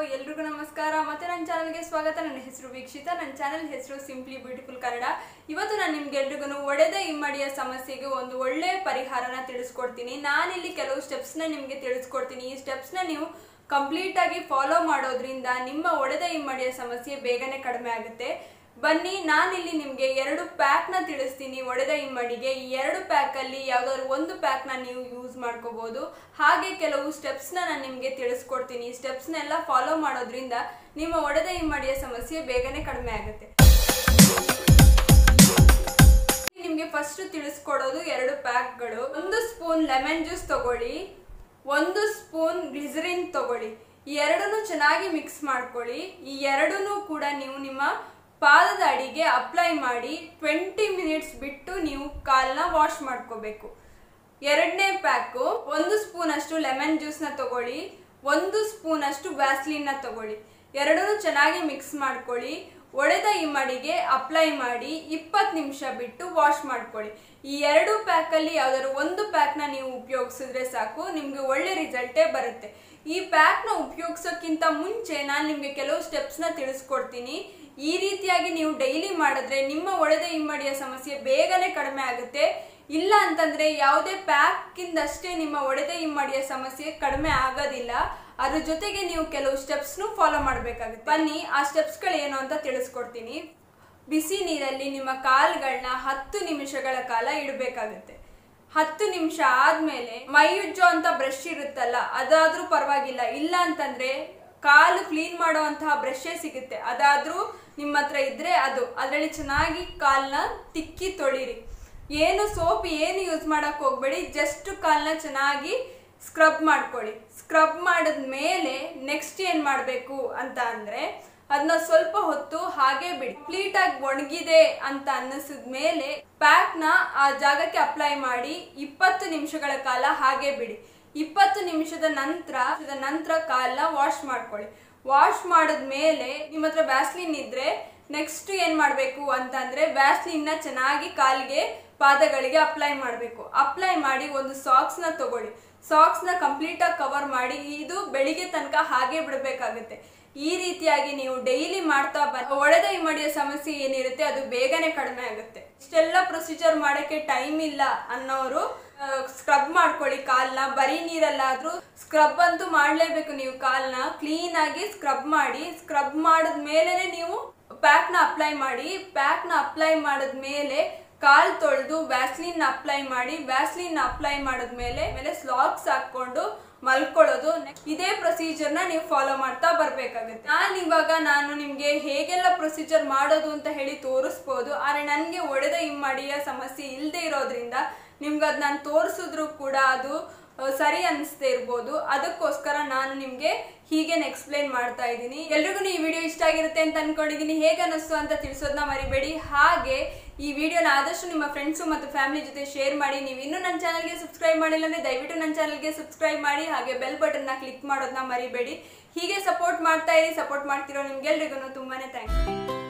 ಎಲ್ರಿಗೂ ನಮಸ್ಕಾರ ಮತ್ತೆ ನನ್ನ ಚಾನಲ್ಗೆ ಸ್ವಾಗತ ನನ್ನ ಹೆಸರು ವೀಕ್ಷಿತ ನನ್ನ ಚಾನಲ್ ಹೆಸರು ಸಿಂಪ್ಲಿ ಬ್ಯೂಟಿಫುಲ್ ಕನ್ನಡ ಇವತ್ತು ನಾನು ನಿಮ್ಗೆ ಎಲ್ರಿಗೂ ಒಡೆದ ಇಮ್ಮಡಿಯ ಸಮಸ್ಯೆಗೆ ಒಂದು ಒಳ್ಳೆ ಪರಿಹಾರನ ತಿಳಿಸ್ಕೊಡ್ತೀನಿ ನಾನಿಲ್ಲಿ ಕೆಲವು ಸ್ಟೆಪ್ಸ್ನ ನಿಮಗೆ ತಿಳಿಸ್ಕೊಡ್ತೀನಿ ಈ ಸ್ಟೆಪ್ಸ್ನ ನೀವು ಕಂಪ್ಲೀಟ್ ಆಗಿ ಫಾಲೋ ಮಾಡೋದ್ರಿಂದ ನಿಮ್ಮ ಒಡೆದ ಇಮ್ಮಡಿಯ ಸಮಸ್ಯೆ ಬೇಗನೆ ಕಡಿಮೆ ಆಗುತ್ತೆ ಬನ್ನಿ ನಾನಿಲ್ಲಿ ನಿಮಗೆ ಎರಡು ಪ್ಯಾಕ್ನ ತಿಳಿಸ್ತೀನಿ ಒಡೆದ ಇಮ್ಮಡಿಗೆ ಈ ಎರಡು ಪ್ಯಾಕಲ್ಲಿ ಯಾವ್ದಾದ್ರು ಒಂದು ಪ್ಯಾಕ್ನ ನೀವು ಯೂಸ್ ಮಾಡ್ಕೋಬಹುದು ಹಾಗೆ ಕೆಲವು ಸ್ಟೆಪ್ಸ್ನ ನಾನು ನಿಮಗೆ ತಿಳಿಸ್ಕೊಡ್ತೀನಿ ಈ ಸ್ಟೆಪ್ಸ್ನೆಲ್ಲ ಫಾಲೋ ಮಾಡೋದ್ರಿಂದ ನಿಮ್ಮ ಒಡೆದ ಇಮ್ಮಡಿಯ ಸಮಸ್ಯೆ ಬೇಗನೆ ಕಡಿಮೆ ಆಗುತ್ತೆ ನಿಮಗೆ ಫಸ್ಟ್ ತಿಳಿಸ್ಕೊಡೋದು ಎರಡು ಪ್ಯಾಕ್ಗಳು ಒಂದು ಸ್ಪೂನ್ ಲೆಮನ್ ಜ್ಯೂಸ್ ತಗೊಳ್ಳಿ ಒಂದು ಸ್ಪೂನ್ ಗ್ಲಿಸರಿನ್ ತಗೊಳ್ಳಿ ಈ ಎರಡನ್ನೂ ಚೆನ್ನಾಗಿ ಮಿಕ್ಸ್ ಮಾಡ್ಕೊಳ್ಳಿ ಈ ಎರಡನ್ನೂ ಕೂಡ ನೀವು ನಿಮ್ಮ ಪಾದದ ಅಡಿಗೆ ಅಪ್ಲೈ ಮಾಡಿ ಟ್ವೆಂಟಿ ಮಿನಿಟ್ಸ್ ಬಿಟ್ಟು ನೀವು ಕಾಲನ್ನ ವಾಶ್ ಮಾಡ್ಕೋಬೇಕು ಎರಡನೇ ಪ್ಯಾಕು ಒಂದು ಸ್ಪೂನ್ ಅಷ್ಟು ಲೆಮನ್ ಜ್ಯೂಸ್ನ ತಗೊಳ್ಳಿ ಒಂದು ಸ್ಪೂನ್ ಅಷ್ಟು ವ್ಯಾಸ್ಲಿನ್ನ ತಗೊಳ್ಳಿ ಎರಡನ್ನೂ ಚೆನ್ನಾಗಿ ಮಿಕ್ಸ್ ಮಾಡ್ಕೊಳ್ಳಿ ಒಡೆದ ಇಮ್ಮಡಿಗೆ ಅಪ್ಲೈ ಮಾಡಿ ಇಪ್ಪತ್ತು ನಿಮಿಷ ಬಿಟ್ಟು ವಾಶ್ ಮಾಡ್ಕೊಳ್ಳಿ ಈ ಎರಡು ಪ್ಯಾಕಲ್ಲಿ ಯಾವ್ದಾದ್ರು ಒಂದು ಪ್ಯಾಕ್ನ ನೀವು ಉಪಯೋಗಿಸಿದ್ರೆ ಸಾಕು ನಿಮಗೆ ಒಳ್ಳೆ ರಿಸಲ್ಟೇ ಬರುತ್ತೆ ಈ ಪ್ಯಾಕ್ನ ಉಪಯೋಗಿಸೋಕ್ಕಿಂತ ಮುಂಚೆ ನಾನು ನಿಮಗೆ ಕೆಲವು ಸ್ಟೆಪ್ಸ್ನ ತಿಳಿಸ್ಕೊಡ್ತೀನಿ ಈ ರೀತಿಯಾಗಿ ನೀವು ಡೈಲಿ ಮಾಡಿದ್ರೆ ನಿಮ್ಮ ಒಡೆದ ಇಮ್ಮಡಿಯ ಸಮಸ್ಯೆ ಬೇಗನೆ ಕಡಿಮೆ ಆಗುತ್ತೆ ಇಲ್ಲ ಅಂತಂದ್ರೆ ಯಾವುದೇ ಪ್ಯಾಕಿಂದಷ್ಟೇ ನಿಮ್ಮ ಒಡೆದ ಇಮ್ಮಡಿಯ ಸಮಸ್ಯೆ ಕಡಿಮೆ ಆಗೋದಿಲ್ಲ ಅದ್ರ ಜೊತೆಗೆ ನೀವು ಕೆಲವು ಸ್ಟೆಪ್ಸ್ನು ಫಾಲೋ ಮಾಡಬೇಕಾಗುತ್ತೆ ಬನ್ನಿ ಆ ಸ್ಟೆಪ್ಸ್ಗಳು ಏನು ಅಂತ ತಿಳಿಸ್ಕೊಡ್ತೀನಿ ಬಿಸಿ ನೀರಲ್ಲಿ ನಿಮ್ಮ ಕಾಲ್ಗಳನ್ನ ಹತ್ತು ನಿಮಿಷಗಳ ಕಾಲ ಇಡಬೇಕಾಗುತ್ತೆ ಹತ್ತು ನಿಮಿಷ ಆದ್ಮೇಲೆ ಮೈ ಉಜ್ಜೋ ಅಂತ ಬ್ರಷ್ ಇರುತ್ತಲ್ಲ ಅದಾದ್ರೂ ಪರವಾಗಿಲ್ಲ ಇಲ್ಲ ಅಂತಂದ್ರೆ ಕಾಲು ಕ್ಲೀನ್ ಮಾಡುವಂತಹ ಬ್ರಷೇ ಸಿಗುತ್ತೆ ಅದಾದ್ರೂ ನಿಮ್ಮ ಹತ್ರ ಇದ್ರೆ ಅದು ಅದರಲ್ಲಿ ಚೆನ್ನಾಗಿ ಕಾಲ್ನ ತಿಕ್ಕಿ ತೊಳಿರಿ ಏನು ಸೋಪ್ ಏನು ಯೂಸ್ ಮಾಡಕ್ ಹೋಗ್ಬೇಡಿ ಜಸ್ಟ್ ಕಾಲ್ನ ಚೆನ್ನಾಗಿ ಸ್ಕ್ರಬ್ ಮಾಡ್ಕೊಳ್ಳಿ ಸ್ಕ್ರಬ್ ಮಾಡಿದ್ಮೇಲೆ ನೆಕ್ಸ್ಟ್ ಏನ್ ಮಾಡಬೇಕು ಅಂತ ಅಂದ್ರೆ ಅದನ್ನ ಸ್ವಲ್ಪ ಹೊತ್ತು ಹಾಗೆ ಬಿಡಿ ಕಂಪ್ಲೀಟ್ ಆಗಿ ಒಣಗಿದೆ ಅಂತ ಅನ್ನಿಸಿದ ಮೇಲೆ ಪ್ಯಾಕ್ ನ ಆ ಜಾಗಕ್ಕೆ ಅಪ್ಲೈ ಮಾಡಿ ಇಪ್ಪತ್ತು ನಿಮಿಷಗಳ ಕಾಲ ಹಾಗೆ ಬಿಡಿ ಇಪ್ಪತ್ತು ನಿಮಿಷದ ನಂತರ ನಂತರ ಕಾಲನ್ನ ವಾಶ್ ಮಾಡ್ಕೊಳ್ಳಿ ವಾಶ್ ಮಾಡಿದ್ಮೇಲೆ ನಿಮ್ಮ ಹತ್ರ ವ್ಯಾಸ್ಲಿನ್ ಇದ್ರೆ ನೆಕ್ಸ್ಟ್ ಏನ್ ಮಾಡ್ಬೇಕು ಅಂತಂದ್ರೆ ವ್ಯಾಸ್ಲಿನ್ ನ ಚೆನ್ನಾಗಿ ಕಾಲಿಗೆ ಪಾದಗಳಿಗೆ ಅಪ್ಲೈ ಮಾಡಬೇಕು ಅಪ್ಲೈ ಮಾಡಿ ಒಂದು ಸಾಕ್ಸ್ ನ ತಗೊಳ್ಳಿ ಸಾಕ್ಸ್ ನ ಕಂಪ್ಲೀಟ್ ಆಗಿ ಕವರ್ ಮಾಡಿ ಇದು ಬೆಳಿಗ್ಗೆ ತನಕ ಹಾಗೆ ಬಿಡಬೇಕಾಗುತ್ತೆ ಈ ರೀತಿಯಾಗಿ ನೀವು ಡೈಲಿ ಮಾಡ್ತಾ ಬಂದ ಒಡೆದ ಇಮ್ಮಡಿಯ ಸಮಸ್ಯೆ ಏನಿರುತ್ತೆ ಅದು ಬೇಗನೆ ಕಡಿಮೆ ಆಗುತ್ತೆ ಇಷ್ಟೆಲ್ಲ ಪ್ರೊಸೀಜರ್ ಮಾಡಕ್ಕೆ ಟೈಮ್ ಇಲ್ಲ ಅನ್ನೋರು ಸ್ಕ್ರಬ್ ಮಾಡ್ಕೊಳ್ಳಿ ಕಾಲ್ನ ಬರೀ ನೀರಲ್ಲಾದ್ರೂ ಸ್ಕ್ರಬ್ ಅಂತೂ ಮಾಡ್ಲೇಬೇಕು ನೀವು ಕಾಲ್ನ ಕ್ಲೀನ್ ಆಗಿ ಸ್ಕ್ರಬ್ ಮಾಡಿ ಸ್ಕ್ರಬ್ ಮಾಡಿದ್ಮೇಲೆ ನೀವು ಪ್ಯಾಕ್ ನ ಅಪ್ಲೈ ಮಾಡಿ ಪ್ಯಾಕ್ ನ ಅಪ್ಲೈ ಮಾಡಿದ್ಮೇಲೆ ಕಾಲ್ ತೊಳೆದು ವ್ಯಾಸ್ಲಿನ್ ಅಪ್ಲೈ ಮಾಡಿ ವ್ಯಾಸ್ಲಿನ್ ಅಪ್ಲೈ ಮಾಡಿದ್ಮೇಲೆ ಮೇಲೆ ಸ್ಲಾಕ್ಸ್ ಹಾಕೊಂಡು ಮಲ್ಕೊಳ್ಳೋದು ಇದೇ ಪ್ರೊಸೀಜರ್ ನ ನೀವು ಫಾಲೋ ಮಾಡ್ತಾ ಬರ್ಬೇಕಾಗುತ್ತೆ ನಾನು ಇವಾಗ ನಾನು ನಿಮ್ಗೆ ಹೇಗೆಲ್ಲ ಪ್ರೊಸೀಜರ್ ಮಾಡೋದು ಅಂತ ಹೇಳಿ ತೋರಿಸ್ಬೋದು ಆದ್ರೆ ನನ್ಗೆ ಒಡೆದ ಇಮ್ಮಡಿಯ ಸಮಸ್ಯೆ ಇಲ್ಲದೆ ಇರೋದ್ರಿಂದ ನಿಮ್ಗೆ ಅದ್ ನಾನು ತೋರಿಸಿದ್ರು ಕೂಡ ಅದು ಸರಿ ಅನಿಸ್ದೇ ಇರ್ಬೋದು ಅದಕ್ಕೋಸ್ಕರ ನಾನು ನಿಮ್ಗೆ ಹೀಗೆ ಎಕ್ಸ್ಪ್ಲೈನ್ ಮಾಡ್ತಾ ಇದ್ದೀನಿ ಎಲ್ರಿಗೂ ಈ ವಿಡಿಯೋ ಇಷ್ಟ ಆಗಿರುತ್ತೆ ಅಂತ ಅನ್ಕೊಂಡಿದ್ದೀನಿ ಹೇಗೆ ಅನ್ನಿಸ್ತು ಅಂತ ತಿಳಿಸೋದನ್ನ ಮರಿಬೇಡಿ ಹಾಗೆ ಈ ವಿಡಿಯೋನ ಆದಷ್ಟು ನಿಮ್ಮ ಫ್ರೆಂಡ್ಸು ಮತ್ತು ಫ್ಯಾಮಿಲಿ ಜೊತೆ ಶೇರ್ ಮಾಡಿ ನೀವು ಇನ್ನೂ ನನ್ನ ಚಾನಲ್ಗೆ ಸಬ್ಸ್ಕ್ರೈಬ್ ಮಾಡಿಲ್ಲ ಅಂದರೆ ದಯವಿಟ್ಟು ನನ್ನ ಚಾನಲ್ಗೆ ಸಬ್ಸ್ಕ್ರೈಬ್ ಮಾಡಿ ಹಾಗೆ ಬೆಲ್ ಬಟನ್ನ ಕ್ಲಿಕ್ ಮಾಡೋದನ್ನ ಮರಿಬೇಡಿ ಹೀಗೆ ಸಪೋರ್ಟ್ ಮಾಡ್ತಾ ಇರಿ ಸಪೋರ್ಟ್ ಮಾಡ್ತಿರೋ ನಿಮ್ಗೆಲ್ರಿಗೂ ತುಂಬಾನೇ ಥ್ಯಾಂಕ್ಸ್